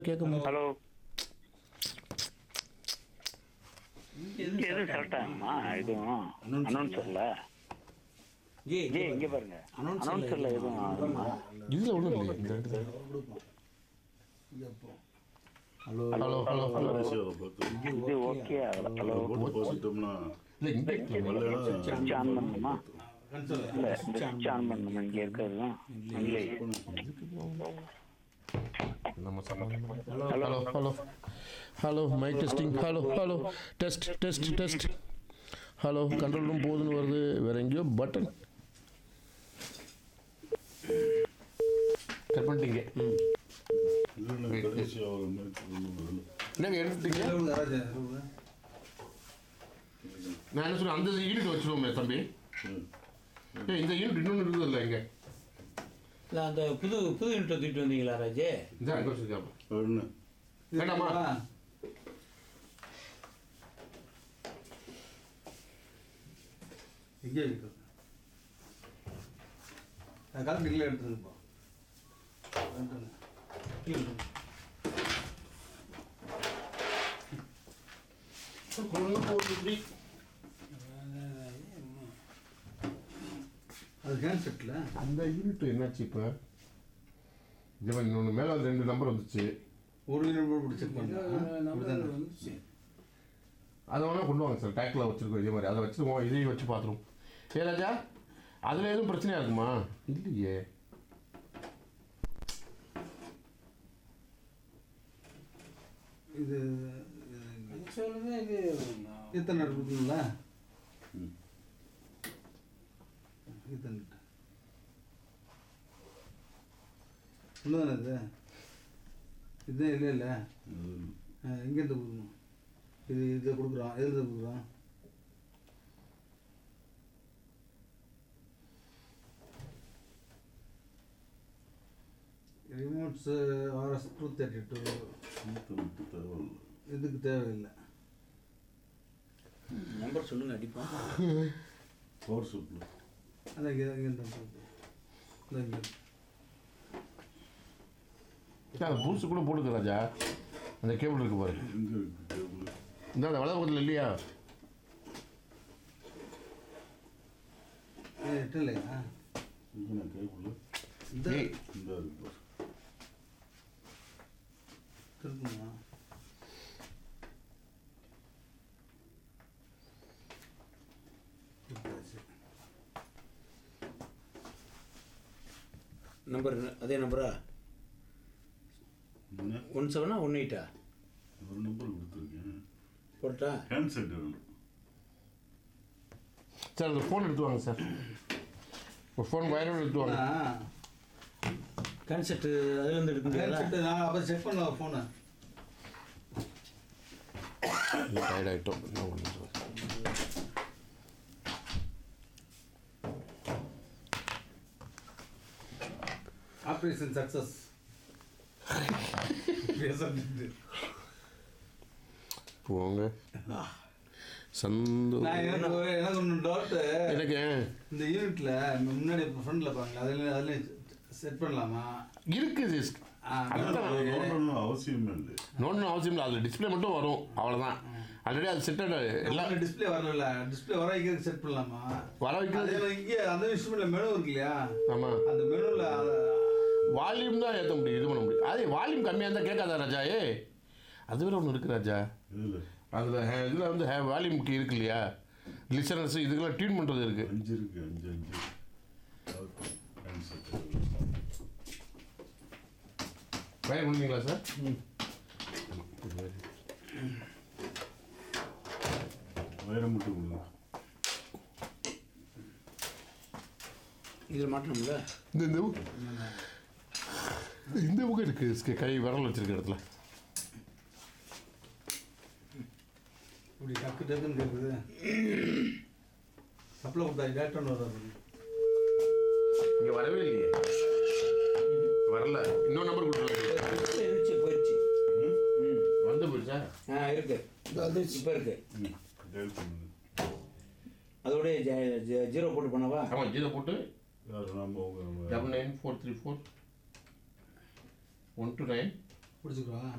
கேட்க முடியும் ஹலோ இங்க எதுவும் கரெக்டாங்கம்மா எதுவும் அனௌன்சர்ல ஜி ஏ இங்க பாருங்க அனௌன்சர்ல எதுவும் ஆகுமா இதில் ஒன்றும் இல்லையே இந்த இடத்துல ஹலோ ஹலோ ஹலோ ஹலோ ரேஷியோவை பார்த்து இது ஓகே ஆகல ஹலோ போட்டு போட்டுட்டோம்னா இல்லை இங்கே வரலைன்னா சுவிட்ச் ஆன் பண்ணணுமா இல்ல இந்த சுவிட்ச் ஆன் பண்ணணுமா இங்க இருக்கிறது இல்லையே நம்ம hello hello hello my testing hello hello test test test hello control room போகுதுன்னு வருது வேற எங்கேயோ பட்டன் கட் பண்ணிட்டீங்க இல்லைன்னா கடைசியாக ஒரு மாதிரி ஒன்றும் வரல என்னங்க எடுத்துட்டீங்க நான் என்ன சொல்றேன் அந்த யூனிட் வச்சுருவோமே தம்பி ம். ஏய் இந்த யூனிட் இன்னொன்று இருக்குது இல்லை இங்கே இல்லை அந்த புது புது யூனிட்டை தூக்கிட்டு வந்தீங்களா ராஜே இந்த அங்கே வச்சுருக்காப்பா ஒன்று வேண்டாமா எங்கே இருக்குது கலந்து இல்லை எடுத்துருப்போம் அது ஹேண்ட் செட்டில் அந்த யூனிட் என்னாச்சு இப்போ ஜீவன் இன்னொன்று மேலே வந்து ரெண்டு நம்பர் வந்துச்சு ஒரு யூனிட் போட்டு செக் பண்ணேன் அதை வேணால் கொண்டு வாங்க சார் டேக்கில் வச்சுருக்கோம் இதே மாதிரி அதை வச்சுருவோம் இதையும் வச்சு பார்த்துருவோம் ஏ ராஜா அதில் எதுவும் பிரச்சனையா இருக்குமா இல்லையே இது சொல்லுங்க இது இத்தனை இருக்குதுங்களா ம். இத்தனை இன்னும் இது இது இல்லை இல்லை எங்கேருந்து கொடுக்கணும் இது இதை கொடுக்குறோம் எதில் கொடுக்குறோம் remotes RS two thirty two நூற்றி தேவையில்ல இதுக்கு தேவையில்லை நம்பர் சொல்லுங்க அடிப்போம் பவர் சப்ளை அதான் இங்கே இங்கே இந்த இங்கே ஏன் அந்த பூட்ஸ் கூட போட்டுக்க ராஜா அந்த கேபிள் இருக்கு பாரு எங்கே இருக்குது கேபிள் இந்த அந்த வலது பக்கத்தில் இல்லையா ஏ எட்டலையா எங்கே கேபிள் இந்த ஏய் இந்த இருக்கு பாரு. இருக்குமா கொடுத்தாச்சு. நம்பர் அதே நம்பரா என்ன ஒன் செவனா ஒன் எயிட்டா ஒரு நம்பர் கொடுத்துருக்கேன் போட்டா ஹேண்ட் செட் வேணும் சார் அந்த ஃபோன் எடுத்து வாங்க சார் ஒரு ஃபோன் வயரோடு எடுத்து வாங்க ஆ கான்செப்ட் அதுலேருந்து எடுக்க முடியாதா ஹேண்ட்செட்டு நான் அப்போ செக் பண்ண ஃபோனை டயர்ட் ஆகிட்டோம் என்ன பண்ணுறது ஆப்ரேஷன் சக்ஸஸ் பேசுறது போங்க சந்தோ நான் எனக்கு ஒரு- எனக்கு ஒன்று டவுட்டு எனக்கு இந்த யூனிட்ல முன்னாடி ஃப்ரண்ட்ல பாருங்க அதுல அதுல செட் பண்ணலாமா இருக்குது ஆ, அதுதான் நோண்டணும் அவசியமே இல்லை நோண்டணும் அவசியம் இல்லை அதில் டிஸ்பிளே மட்டும் வரும் அவ்வளோதான் ஆல்ரெடி அது செட் எல்லாம் டிஸ்பிளே வரல டிஸ்பிளே வர வைக்கிறதுக்கு செட் பண்ணலாமா வர அதே வைக்கிறது மாதிரி இங்கே அந்த இன்ஸ்ட்ருமெண்ட்ல மெனு இருக்கு இல்லையா ஆமாம் அந்த மெனுல வால்யூம் தான் ஏற்ற முடியும் இது பண்ண முடியும் அதே வால்யூம் கம்மியாக இருந்தால் கேட்காதா ராஜா ஏ அது வேற ஒன்று இருக்கு ராஜா இதில் அதில் இதில் வந்து ஹே வால்யூம்க்கு இருக்கு இல்லையா லிசனர்ஸ் இதுக்கெல்லாம் டியூன் பண்ணுறது இருக்குது அஞ்சு இருக்கு அஞ்சு அஞ்சு ஹேண்ட் செட் வயர் கொடுத்தீங்களா சார் வயிறை மட்டும் கொடுங்க இதில் மாட்டணும்ல இந்த இந்த பக்கம் இந்த பக்கம் இருக்குது கை விரல் வச்சிருக்க இடத்துல இப்படி டக்கு டக்குன்னு கேட்குது சப்ளை கொடுத்தா டேரக்டாக வர்றாரு இங்கே வரவே இல்லையே வரல இன்னொரு நம்பர் கொடுத்துருவாங்க இருந்துச்சு போயிடுச்சு வந்து போயிடுச்சா ஆ இருக்கு இப்போ இருக்கு ம் டயல் பண்ணுங்க அதோடய ஜீரோ போட்டு பண்ணவா ஆமாம் ஜீரோ போட்டு யார் நம்ம உங்க double nine four three four one two nine பிடிச்சிக்கிறோம்